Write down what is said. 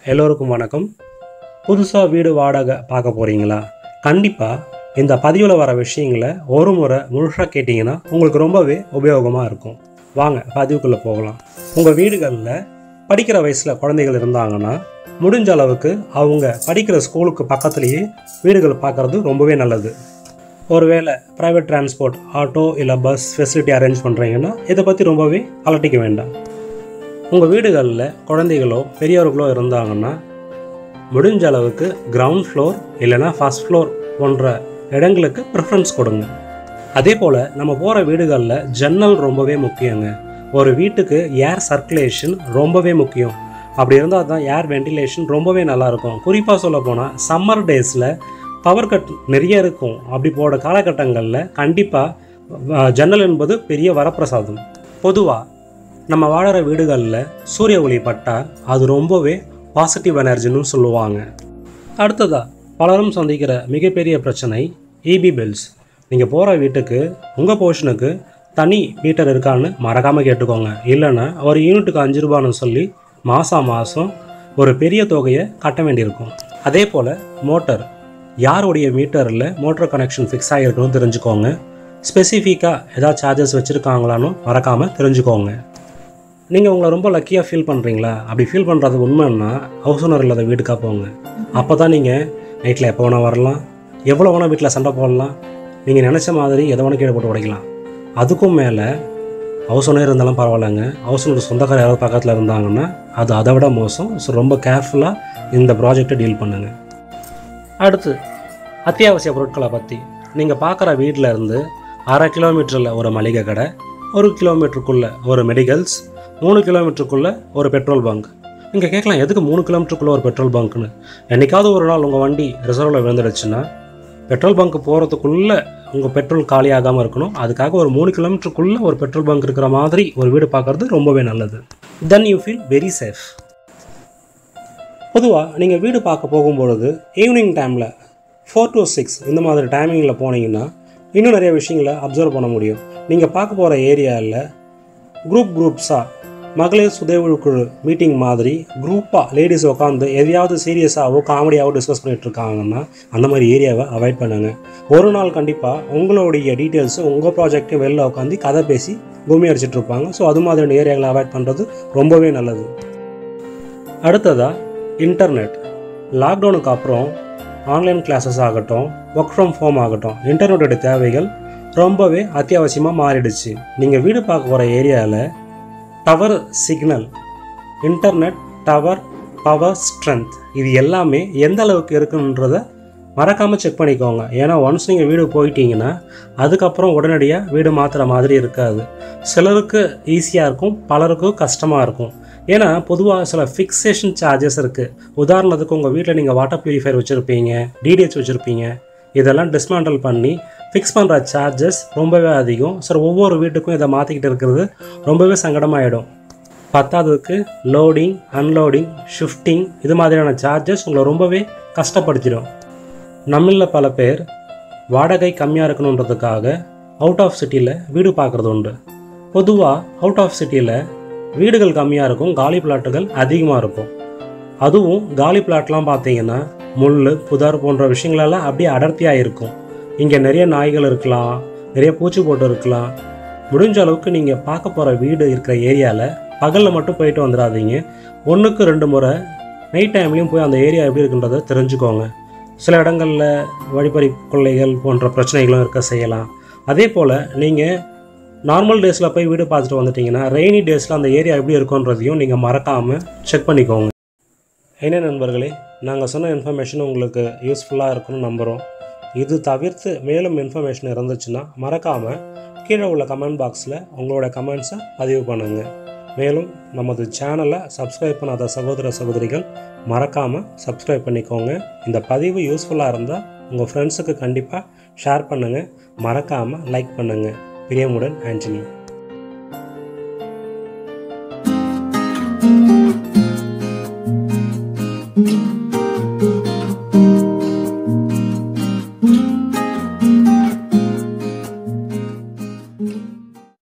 எல்லோருக்கும் வணக்கம் புதுசாக வீடு வாடகை பார்க்க போகிறீங்களா கண்டிப்பாக இந்த பதிவில் வர விஷயங்களை ஒரு முறை முழுசாக கேட்டிங்கன்னா உங்களுக்கு ரொம்பவே உபயோகமாக இருக்கும் வாங்க பதிவுக்குள்ளே போகலாம் உங்கள் வீடுகளில் படிக்கிற வயசில் குழந்தைகள் இருந்தாங்கன்னா முடிஞ்ச அளவுக்கு அவங்க படிக்கிற ஸ்கூலுக்கு பக்கத்துலேயே வீடுகள் பார்க்குறது ரொம்பவே நல்லது ஒருவேளை ப்ரைவேட் டிரான்ஸ்போர்ட் ஆட்டோ இல்லை பஸ் ஃபெசிலிட்டி அரேஞ்ச் பண்ணுறீங்கன்னா இதை பற்றி ரொம்பவே அலட்டிக்க வேண்டாம் உங்கள் வீடுகளில் குழந்தைகளோ பெரியவர்களோ இருந்தாங்கன்னா முடிஞ்ச அளவுக்கு கிரவுண்ட் ஃப்ளோர் இல்லைன்னா ஃபர்ஸ்ட் ஃப்ளோர் போன்ற இடங்களுக்கு ப்ரிஃபரன்ஸ் கொடுங்க அதே போல் நம்ம போகிற வீடுகளில் ஜன்னல் ரொம்பவே முக்கியங்க ஒரு வீட்டுக்கு ஏர் சர்க்குலேஷன் ரொம்பவே முக்கியம் அப்படி இருந்தால் தான் ஏர் வென்டிலேஷன் ரொம்பவே நல்லாயிருக்கும் குறிப்பாக சொல்ல போனால் சம்மர் டேஸில் பவர் கட் நிறைய இருக்கும் அப்படி போட காலகட்டங்களில் கண்டிப்பாக ஜன்னல் என்பது பெரிய வரப்பிரசாதம் பொதுவாக நம்ம வாழற வீடுகளில் சூரிய ஒளி பட்டால் அது ரொம்பவே பாசிட்டிவ் எனர்ஜின்னு சொல்லுவாங்க அடுத்ததா பலரும் சந்திக்கிற மிகப்பெரிய பிரச்சனை இபி பில்ஸ் நீங்கள் போகிற வீட்டுக்கு உங்கள் போர்ஷனுக்கு தனி மீட்டர் இருக்கான்னு மறக்காமல் கேட்டுக்கோங்க இல்லைன்னா ஒரு யூனிட்டுக்கு அஞ்சு ரூபான்னு சொல்லி மாதம் மாதம் ஒரு பெரிய தொகையை கட்ட வேண்டியிருக்கும் அதே போல் மோட்டர் யாருடைய மீட்டரில் மோட்டர் கனெக்ஷன் ஃபிக்ஸ் ஆகிருக்குன்னு தெரிஞ்சுக்கோங்க ஸ்பெசிஃபிக்காக ஏதாவது சார்ஜஸ் வச்சுருக்காங்களான்னு மறக்காமல் தெரிஞ்சுக்கோங்க நீங்கள் உங்களை ரொம்ப லக்கியாக ஃபீல் பண்ணுறீங்களா அப்படி ஃபீல் பண்ணுறது உண்மைன்னா ஹவுஸ் ஓனர் இல்லாத வீட்டுக்காக போங்க அப்போ தான் நீங்கள் நைட்டில் எப்போ வேணால் வரலாம் எவ்வளோ வேணால் வீட்டில் சண்டை போடலாம் நீங்கள் நினச்ச மாதிரி எதை வேணால் கீழே போட்டு உடைக்கலாம் அதுக்கும் மேலே ஹவுஸ் ஓனர் இருந்தாலும் பரவாயில்லைங்க ஹவுஸ் ஓனர் சொந்தக்கார யாராவது பக்கத்தில் இருந்தாங்கன்னா அது அதை விட மோசம் ஸோ ரொம்ப கேர்ஃபுல்லாக இந்த ப்ராஜெக்டை டீல் பண்ணுங்கள் அடுத்து அத்தியாவசிய பொருட்களை பற்றி நீங்கள் பார்க்குற வீட்டில் இருந்து அரை கிலோமீட்டரில் ஒரு மளிகை கடை ஒரு கிலோமீட்டருக்குள்ளே ஒரு மெடிக்கல்ஸ் மூணு கிலோமீட்டருக்குள்ளே ஒரு பெட்ரோல் பங்க் நீங்கள் கேட்கலாம் எதுக்கு மூணு கிலோமீட்டருக்குள்ளே ஒரு பெட்ரோல் பங்க்னு என்னைக்காவது ஒரு நாள் உங்கள் வண்டி ரிசர்வில் விழுந்துடுச்சுன்னா பெட்ரோல் பங்க் போகிறதுக்குள்ளே உங்கள் பெட்ரோல் காலியாகாமல் இருக்கணும் அதுக்காக ஒரு மூணு கிலோமீட்டருக்குள்ளே ஒரு பெட்ரோல் பங்க் இருக்கிற மாதிரி ஒரு வீடு பார்க்குறது ரொம்பவே நல்லது then you feel very safe பொதுவாக நீங்கள் வீடு பார்க்க போகும்பொழுது ஈவினிங் டைமில் ஃபோர் டு சிக்ஸ் இந்த மாதிரி டைமிங்கில் போனீங்கன்னா இன்னும் நிறைய விஷயங்களை அப்சர்வ் பண்ண முடியும் நீங்கள் பார்க்க போகிற ஏரியாவில் குரூப் குரூப்ஸாக மகளிர் சுதேவு குழு மீட்டிங் மாதிரி குரூப்பாக லேடிஸ் உட்காந்து எதையாவது சீரியஸாகவோ காமெடியாகவோ டிஸ்கஸ் பண்ணிட்டு இருக்காங்கன்னா அந்த மாதிரி ஏரியாவை அவாய்ட் பண்ணுங்கள் ஒரு நாள் கண்டிப்பாக உங்களுடைய டீட்டெயில்ஸு உங்கள் ப்ராஜெக்ட்டு வெளில உட்காந்து கதை பேசி பூமி அடிச்சிட்டு இருப்பாங்க ஸோ அது மாதிரியான ஏரியாக்களை அவாய்ட் பண்ணுறது ரொம்பவே நல்லது அடுத்ததாக இன்டர்நெட் லாக்டவுனுக்கு அப்புறம் ஆன்லைன் கிளாஸஸ் ஆகட்டும் ஒர்க் ஃப்ரம் ஹோம் ஆகட்டும் இன்டர்நெட்டோட தேவைகள் ரொம்பவே அத்தியாவசியமாக மாறிடுச்சு நீங்கள் வீடு பார்க்க போகிற ஏரியாவில் tower signal internet tower power strength இது எல்லாமே எந்த அளவுக்கு இருக்குன்றத மறக்காமல் செக் பண்ணிக்கோங்க ஏன்னா ஒன்ஸ் நீங்கள் வீடு போயிட்டீங்கன்னா அதுக்கப்புறம் உடனடியாக வீடு மாற்றுற மாதிரி இருக்காது சிலருக்கு ஈஸியாக இருக்கும் பலருக்கும் கஷ்டமாக இருக்கும் ஏன்னா பொதுவாக சில ஃபிக்ஸேஷன் சார்ஜஸ் இருக்குது உதாரணத்துக்கு உங்கள் வீட்டில் நீங்கள் வாட்டர் ப்யூரிஃபையர் வச்சுருப்பீங்க டிடிஹெச் வச்சுருப்பீங்க இதெல்லாம் டிஸ்மேண்டல் பண்ணி ஃபிக்ஸ் பண்ணுற சார்ஜஸ் ரொம்பவே அதிகம் சார் ஒவ்வொரு வீட்டுக்கும் இதை மாற்றிக்கிட்டு இருக்கிறது ரொம்பவே சங்கடமாயிடும் பத்தாவதுக்கு லோடிங் அன்லோடிங் ஷிஃப்டிங் இது மாதிரியான சார்ஜஸ் உங்களை ரொம்பவே கஷ்டப்படுத்திடும் நம்மளில் பல பேர் வாடகை கம்மியாக இருக்கணுன்றதுக்காக அவுட் ஆஃப் சிட்டியில் வீடு பார்க்குறது உண்டு பொதுவாக அவுட் ஆஃப் சிட்டியில் வீடுகள் கம்மியாக இருக்கும் காலி பிளாட்டுகள் அதிகமாக இருக்கும் அதுவும் காலி பிளாட்லாம் பார்த்தீங்கன்னா முள் புதர் போன்ற விஷயங்களெல்லாம் அப்படியே அடர்த்தியாக இருக்கும் இங்கே நிறைய நாய்கள் இருக்கலாம் நிறைய பூச்சி போட்டு இருக்கலாம் முடிஞ்ச அளவுக்கு நீங்கள் பார்க்க போகிற வீடு இருக்கிற ஏரியாவில் பகலில் மட்டும் போயிட்டு வந்துடாதீங்க ஒன்றுக்கு ரெண்டு முறை நைட் டைம்லேயும் போய் அந்த ஏரியா எப்படி இருக்குன்றதை தெரிஞ்சுக்கோங்க சில இடங்களில் வழிப்பறி கொள்ளைகள் போன்ற பிரச்சனைகளும் இருக்க செய்யலாம் அதே போல் நீங்கள் நார்மல் டேஸில் போய் வீடு பார்த்துட்டு வந்துட்டிங்கன்னா ரெய்னி டேஸில் அந்த ஏரியா எப்படி இருக்குன்றதையும் நீங்கள் மறக்காமல் செக் பண்ணிக்கோங்க என்ன நண்பர்களே நாங்கள் சொன்ன இன்ஃபர்மேஷன் உங்களுக்கு யூஸ்ஃபுல்லாக இருக்கும்னு நம்புகிறோம் இது தவிர்த்து மேலும் இன்ஃபர்மேஷன் இருந்துச்சுன்னா மறக்காமல் கீழே உள்ள கமெண்ட் பாக்ஸில் உங்களோட கமெண்ட்ஸை பதிவு பண்ணுங்கள் மேலும் நமது சேனலை சப்ஸ்கிரைப் பண்ணாத சகோதர சகோதரிகள் மறக்காமல் சப்ஸ்கிரைப் பண்ணிக்கோங்க இந்த பதிவு யூஸ்ஃபுல்லாக இருந்தால் உங்கள் ஃப்ரெண்ட்ஸுக்கு கண்டிப்பாக ஷேர் பண்ணுங்கள் மறக்காமல் லைக் பண்ணுங்கள் பிரியமுடன் ஆண்டனி